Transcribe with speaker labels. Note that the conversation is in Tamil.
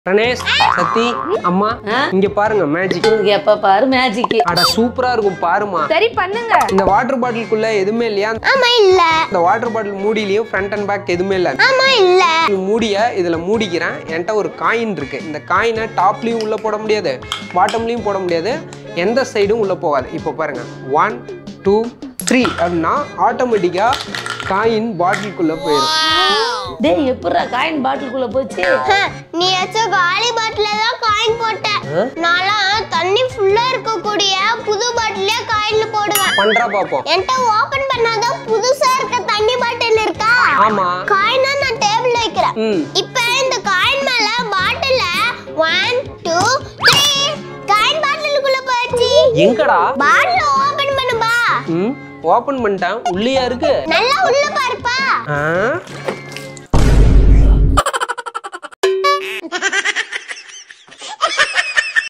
Speaker 1: பிரணேஷ் சத்தி அம்மா
Speaker 2: ஆ?
Speaker 1: இங்க பாருங்க மேஜிக்
Speaker 2: இவருக்கு எப்ப பாரு மேஜிக்
Speaker 1: அட சூப்பரா இருக்கும் பாருமா
Speaker 3: சரி பண்ணுங்க
Speaker 1: இந்த வாட்டர் பாட்டிலுக்குள்ள எதுவுமே இல்லையா
Speaker 4: ஆமா இல்ல
Speaker 1: இந்த வாட்டர் பாட்டில் மூடிலையும் ஃப்ரண்ட் அண்ட் பேக் எதுவுமே இல்ல
Speaker 4: ஆமா இல்ல
Speaker 1: இது மூடிய இதுல மூடிக்கிறேன் என்கிட்ட ஒரு காயின் இருக்கு இந்த காயினை டாப்லயும் உள்ள போட முடியாது பாட்டம்லயும் போட முடியாது எந்த சைடும் உள்ள போகாது இப்போ பாருங்க ஒன் டூ த்ரீ அப்படின்னா ஆட்டோமேட்டிக்கா காயின் பாட்டிலுக்குள்ள போயிடும்
Speaker 2: டேய் எப்படிடா காயின் பாட்டிலுக்குள்ள போச்சு
Speaker 4: ஹ, நீ ஏச்சும் காலி பாட்டில தான் காயின் போட்ட நான்லாம் தண்ணி ஃபுல்லா இருக்கக்கூடிய புது பாட்டிலே காயின் போடுவேன்
Speaker 1: பண்றா பாப்போம்
Speaker 4: என்கிட்ட ஓபன் பண்ணாதான் புதுசா இருக்க தண்ணி பாட்டில் இருக்கா
Speaker 1: ஆமா
Speaker 4: காயினா நான் டேபிள்ல வைக்கிறேன்
Speaker 1: ம்
Speaker 4: இப்ப இந்த காயின் மேல பாட்டில்ல ஒன் டூ த்ரீ காயின் பாட்டிலுக்குள்ள போச்சு
Speaker 1: எங்கடா
Speaker 4: பாட்டில் ஓபன் பண்ணுப்பா
Speaker 1: ம் ஓபன் பண்ணிட்டேன் உள்ளேயா இருக்கு
Speaker 4: நல்லா உள்ள பாருப்பா
Speaker 1: ஆ